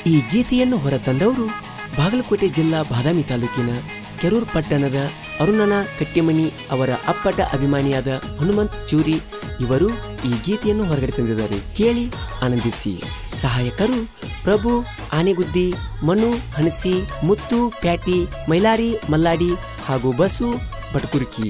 ಈ ಗೀತೆಯನ್ನು ಹೊರತಂದವರು ಬಾಗಲಕೋಟೆ ಜಿಲ್ಲಾ ಬಾದಾಮಿ ತಾಲೂಕಿನ ಕೆರೂರ್ ಪಟ್ಟಣದ ಅರುಣನ ಕಟ್ಟಿಮನಿ ಅವರ ಅಪ್ಪಟ ಅಭಿಮಾನಿಯಾದ ಹನುಮಂತ್ ಚೂರಿ ಇವರು ಈ ಗೀತೆಯನ್ನು ಹೊರಗಡೆ ತಂದಿದ್ದಾರೆ ಕೇಳಿ ಆನಂದಿಸಿ ಸಹಾಯಕರು ಪ್ರಭು ಆನೆಗುದ್ದಿ ಮನು ಹಣಸಿ ಮುತ್ತು ಪ್ಯಾಟಿ ಮೈಲಾರಿ ಮಲ್ಲಾಡಿ ಹಾಗೂ ಬಸು ಬಟಕುರ್ಕಿ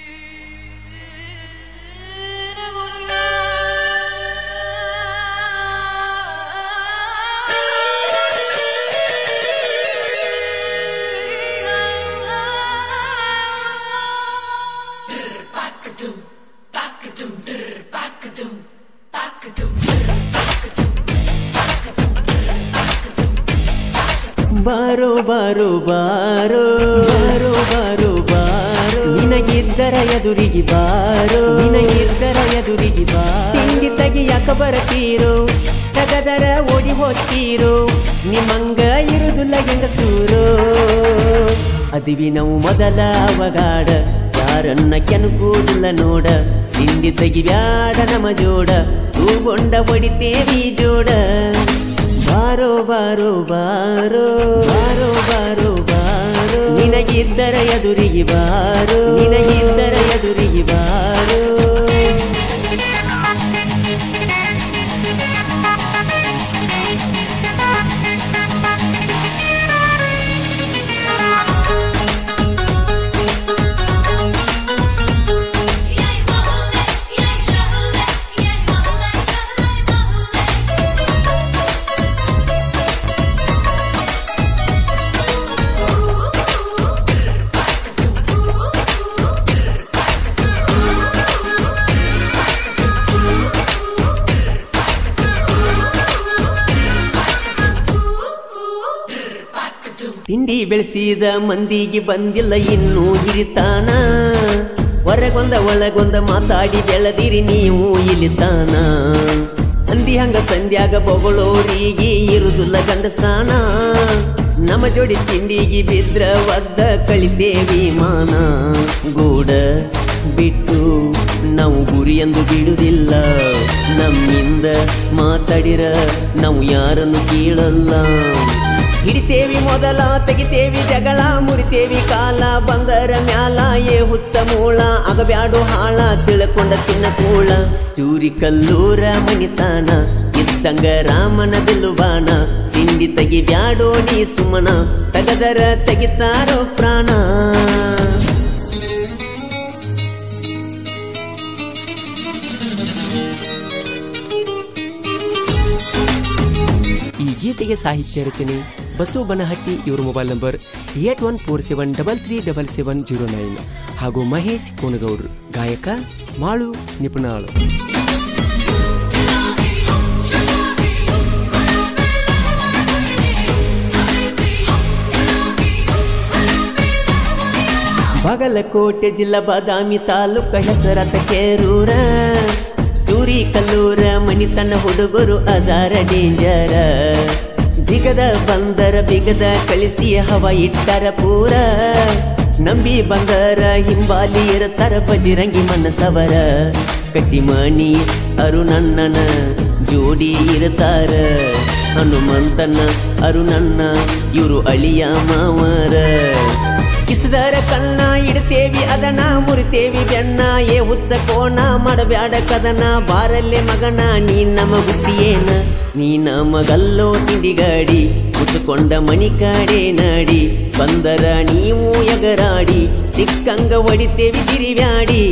ಬಾರೋ ಬಾರೋ ಬಾರೋ ಬಾರೋ ಬಾರೋ ಬಾರೋ ನಿನಗಿದ್ದರ ಎದುರಿಗೆ ಬಾರೋ ನಿನಗಿದ್ದರ ಎದುರಿಗೆ ಬಾ ತಿಂಡಿ ತೆಗಿಯಾಕ ಬರತೀರೋ ತಗದರ ಓಡಿ ಹೋಗ್ತೀರೋ ನಿಮ್ಮಂಗ ಇರುದಿಲ್ಲ ಹೆಂಗಸೂರು ಅದಿವಿ ನಾವು ಮೊದಲ ಅವಗಾಡ ಯಾರನ್ನ ಕೆಣಕುವುದಿಲ್ಲ ನೋಡ ತಿಂಡಿ ತೆಗಿಬ್ಯಾಡ ನಮ ಜೋಡ ತೂಗೊಂಡ ಹೊಡಿತೇವಿ ಜೋಡ ಬಾರೋ ಬಾರೋ ಬಾರೋ ಬಾರೋ ಬಾರೋ ಬಾರೋ ನಿನಗಿದ್ದರ ಎದುರಿಗೆ ಬಾರೋ ನಿನಗಿದ್ದರ ಎದುರಿಗೆ ಬಾರೋ ತಿಂಡಿ ಬೆಳೆಸಿದ ಮಂದಿಗೆ ಬಂದಿಲ್ಲ ಇನ್ನೂ ಹಿರಿತಾನ ಹೊರಗೊಂದ ಒಳಗೊಂದ ಮಾತಾಡಿ ಬೆಳೆದಿರಿ ನೀವು ಇಲ್ಲಿತಾನ ಅಂದಿ ಹಂಗ ಸಂಧ್ಯಾಗ ಬೊಗಳೋರಿಗೆ ಇರುದಿಲ್ಲ ಗಂಡಸ್ತಾನ ನಮ್ಮ ಜೋಡಿ ತಿಂಡಿಗೆ ಬಿದ್ರ ಒದ್ದ ಕಳಿತೇವಿ ಮಾನ ಗೂಡ ಬಿಟ್ಟು ನಾವು ಗುರಿಯಂದು ಬಿಡುವುದಿಲ್ಲ ನಮ್ಮಿಂದ ಮಾತಾಡಿರ ನಾವು ಯಾರನ್ನು ಕೇಳಲ್ಲ ಹಿಡಿತೇವಿ ಮೊದಲ ತೆಗಿತೇವಿ ಜಗಳ ಮುರಿತೇವಿ ಕಾಲ ಬಂದರ ಮ್ಯಾಲ ಏ ಹುತ್ತ ಮೂಳ ಅಗಬ್ಯಾಡು ಹಾಳ ತಿಳ್ಕೊಂಡ ತಿನ್ನ ಕೂಳ ಚೂರಿ ಕಲ್ಲೂರ ಮನಿತಾನ ಇದ್ದಂಗ ರಾಮನ ಬಿಲ್ಲುಬಾನ ತಿಂಡಿ ತೆಗಿಬ್ಯಾಡೋ ನೀ ಸುಮನ ತಗದರ ತೆಗಿತಾರೋ ಪ್ರಾಣ ಈ ಗೀತೆಗೆ ಸಾಹಿತ್ಯ ರಚನೆ ಬಸು ಬನಹಟ್ಟಿ ಇವರ mobile number eight one four seven double three double seven zero nine ಹಾಗೂ ಮಹೇಶ್ ಕೋನಗೌಡ್ರು ಗಾಯಕ ಮಾಳು ನಿಪುಣಾಳು ಬಾಗಲಕೋಟೆ ಜಿಲ್ಲಾ ಬಾದಾಮಿ ತಾಲೂಕ ಹೆಸರಾತ ಕೇರೂರ ಚೂರಿ ಕಲ್ಲೂರ ಮನಿತನ ಹುಡುಗರು ಅದಾರ ಡೇಂಜರ ಜಿಗದ ಬಂದರ ಬಿಗದ ಕಳಿಸಿ ಹವ ಇಟ್ಟರ ಪೂರ ನಂಬಿ ಬಂದರ ಹಿಂಬಾಲಿ ಇರತರ ಬಜಿರಂಗಿ ಮನಸವರ ಕಟ್ಟಿಮಣಿ ಅರುಣಣ್ಣನ ಜೋಡಿ ಇರತಾರ ಹನುಮಂತನ ಅರುಣಣ್ಣ ಇವರು ಅಳಿಯ ಮಾವರ ಕಿಸದರ ಕಣ್ಣ ಇಡ್ತೇವಿ ಅದನ ಮುರಿತೇವಿ ಬೆನ್ನ ಏ ಹುಚ್ಚ ಕೋಣ ಮಾಡಬ್ಯಾಡ ಕದನ ಬಾರಲ್ಲೇ ಮಗನ ನೀ ನಮ ಬುದ್ಧಿಯೇನ ನೀ ನಮಗಲ್ಲೋ ತಿಂಡಿಗಾಡಿ ಕುತ್ಕೊಂಡ ಮಣಿ ಕಾಡೆ ನಾಡಿ ಬಂದರ ನೀವು ಎಗರಾಡಿ ಸಿಕ್ಕಂಗ ಹೊಡಿತೇವಿ ತಿರಿವ್ಯಾಡಿ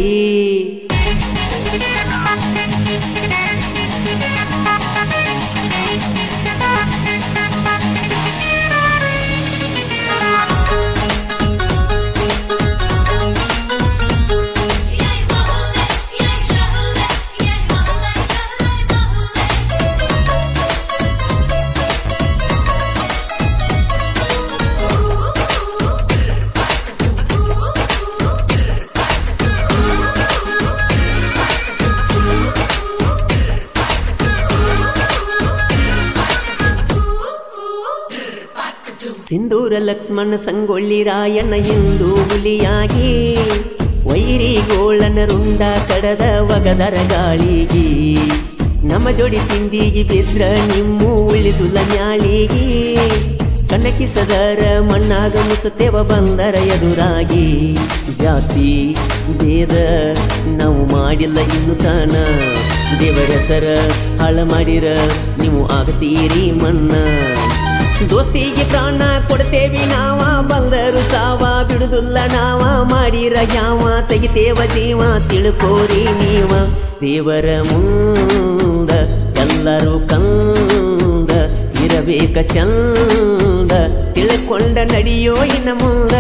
ಸಿಂಧೂರ ಲಕ್ಷ್ಮಣ ಸಂಗೊಳ್ಳಿ ರಾಯಣ್ಣ ಹಿಂದೂ ಹುಲಿಯಾಗಿ ವೈರಿ ಗೋಳನ ರುಂಡ ಕಡದ ಒಗದರ ಗಾಳಿಗಿ ನಮ್ಮ ಜೋಡಿ ತಿಂಡಿಗೆ ಬಿದ್ರ ನಿಮ್ಮ ಉಳಿದುಲ್ಲ ನ್ಯಾಳಿಗೆ ಕಣ್ಣಕಿಸದರ ಮಣ್ಣಾಗ ಮುಚ್ಚತೇವ ಬಂದರ ಎದುರಾಗಿ ಜಾತಿ ಭೇದ ನಾವು ಮಾಡಿಲ್ಲ ಇನ್ನು ತಾನ ದೇವರ ಹೆಸರ ಹಾಳ ಮಾಡಿರ ನೀವು ಆಗತೀರಿ ಮನ್ನ ದೋಸ್ತಿಗೆ ಪ್ರಾಣ ಕೊಡ್ತೇವಿ ನಾವ ಬಂದರು ಸಾವ ಬಿಡುದಿಲ್ಲ ನಾವ ಮಾಡಿರ ಯಾವ ತೆಗಿತೇವ ಜೀವ ತಿಳ್ಕೋರಿ ನೀವ ದೇವರ ಮುಂದ ಎಲ್ಲರೂ ಕಂದ ಇರಬೇಕ ಚಂದ ತಿಳ್ಕೊಂಡ ನಡಿಯೋ ಇನ್ನ ಮುಂದ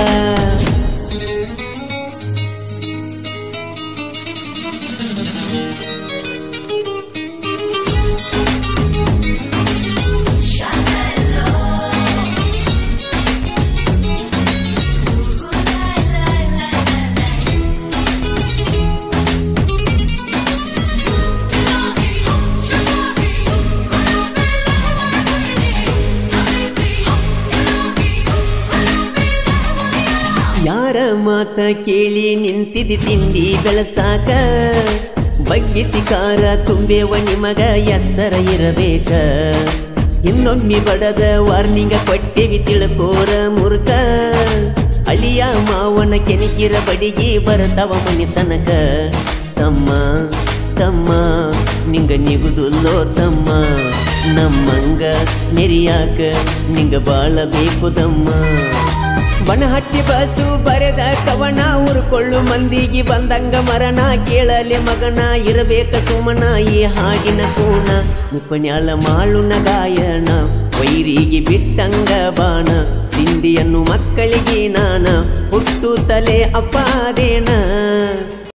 ಯಾರ ಮಾತ ಕೇಳಿ ನಿಂತಿದಿ ತಿಂಡಿ ಬೆಳಸಾಕ ಬಗ್ಗಿಸಿ ಕಾರ ತುಂಬೆವ ನಿಮಗ ಎಚ್ಚರ ಇರಬೇಕ ಇನ್ನೊಮ್ಮೆ ಬಡದ ವಾರ್ನಿಂಗ ಕೊಟ್ಟೆವಿ ತಿಳ್ಕೋರ ಮುರುಕ ಅಳಿಯ ಮಾವನ ಕೆಣಕಿರ ಬಡಿಗೆ ಬರತವ ಮನಿ ತನಕ ತಮ್ಮ ತಮ್ಮ ನಿಂಗ ನಿಗುದುಲ್ಲೋ ತಮ್ಮ ನಮ್ಮಂಗ ಮೆರಿಯಾಕ ನಿಂಗ ಬಾಳಬೇಕು ತಮ್ಮ ಬನಹಟ್ಟಿ ಬಸು ಬರೆದ ಕವನ ಉರ್ಕೊಳ್ಳು ಮಂದಿಗೆ ಬಂದಂಗ ಮರಣ ಕೇಳಲೆ ಮಗನ ಇರಬೇಕ ಸುಮನ ಈ ಹಾಗಿನ ಕೂಣ ಮುಪ್ಪಣ್ಯಾಳ ಮಾಳುನ ಗಾಯನ ವೈರಿಗೆ ಬಿಟ್ಟಂಗ ಬಾಣ ತಿಂಡಿಯನ್ನು ಮಕ್ಕಳಿಗೆ ನಾನ ಹುಟ್ಟು ತಲೆ ಅಪ್ಪಾದೇನ